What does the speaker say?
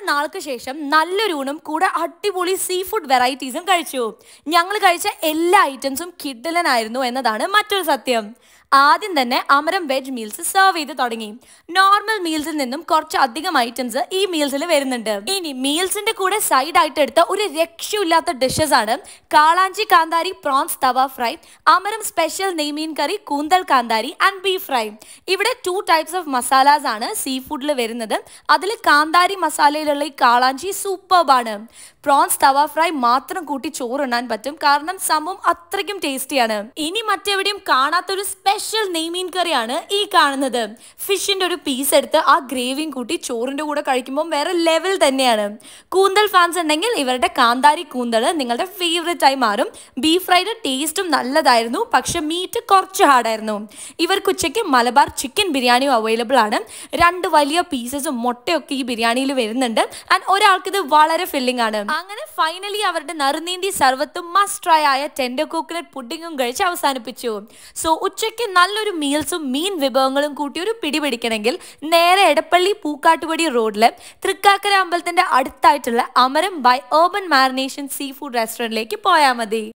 നാൾക്ക് ശേഷം നല്ലൊരു ഊണും കൂടെ അടിപൊളി സീ ഫുഡ് വെറൈറ്റീസും കഴിച്ചു ഞങ്ങൾ കഴിച്ച എല്ലാ ഐറ്റംസും കിഡ്ഡലനായിരുന്നു എന്നതാണ് മറ്റൊരു സത്യം ആദ്യം തന്നെ അമരം വെജ് മീൽസ് സെർവ് ചെയ്ത് തുടങ്ങി നോർമൽ മീൽസിൽ നിന്നും കുറച്ച് അധികം ഐറ്റംസ് ഈ മീൽസിൽ വരുന്നുണ്ട് ഇനി മീൽസിന്റെ കൂടെ സൈഡ് ആയിട്ട് എടുത്ത ഒരു രക്ഷയില്ലാത്ത ഡിഷസ് ആണ് കാളാഞ്ചി കാന്താരി prawns tawa fry Amaram special നെയ്മീൻ കറി കൂന്തൽ കാന്താരി ആൻഡ് ബീഫ് ഫ്രൈ ഇവിടെ ടു ടൈപ്സ് ഓഫ് മസാലാസ് ആണ് സീ ഫുഡിൽ വരുന്നത് അതിൽ കാന്താരി മസാലയിലുള്ള ഈ കാളാഞ്ചി സൂപ്പർബാണ് പ്രോൺസ് തവ ഫ്രൈ മാത്രം കൂട്ടി ചോറുണ്ണാൻ പറ്റും കാരണം സംഭവം അത്രയ്ക്കും ടേസ്റ്റിയാണ് ഇനി മറ്റെവിടെയും കാണാത്തൊരു സ്പെഷ്യൽ നെയ്മീൻ കറിയാണ് ഈ കാണുന്നത് ഫിഷിന്റെ ഒരു പീസ് എടുത്ത് ആ ഗ്രേവിയും കൂട്ടി ചോറിന്റെ കൂടെ കഴിക്കുമ്പോൾ വേറെ ലെവൽ തന്നെയാണ് കൂന്തൽ ഫാൻസ് ഉണ്ടെങ്കിൽ ഇവരുടെ കാന്താരി കൂന്തൽ നിങ്ങളുടെ ഫേവറേറ്റ് ആയി മാറും ബീഫ് ഫ്രൈഡ് ടേസ്റ്റും നല്ലതായിരുന്നു പക്ഷെ മീറ്റ് കുറച്ച് ഹാർഡായിരുന്നു ഇവർക്ക് ഉച്ചയ്ക്ക് മലബാർ ചിക്കൻ ബിരിയാണിയും അവൈലബിൾ ആണ് രണ്ട് വലിയ പീസസും മുട്ടയൊക്കെ ഈ ബിരിയാണിയിൽ വരുന്നുണ്ട് ആൻഡ് ഒരാൾക്ക് ഇത് വളരെ ഫില്ലിംഗ് ആണ് അങ്ങനെ ഫൈനലി അവരുടെ നറുനീന്തി സർവത്തും മസ്റ്റ് ട്രൈ ആയ ടെൻഡർ കോക്കനട്ട് പുഡിങ്ങും കഴിച്ച് അവസാനിപ്പിച്ചു സോ ഉച്ചയ്ക്ക് നല്ലൊരു മീൽസും മീൻ വിഭവങ്ങളും കൂട്ടി ഒരു പിടി പിടിക്കണമെങ്കിൽ നേരെ എടപ്പള്ളി പൂക്കാട്ടുപടി റോഡിലെ തൃക്കാക്കര അമ്പലത്തിന്റെ അടുത്തായിട്ടുള്ള Amaram by urban marination sea food റെസ്റ്റോറൻറ്റിലേക്ക് പോയാൽ മതി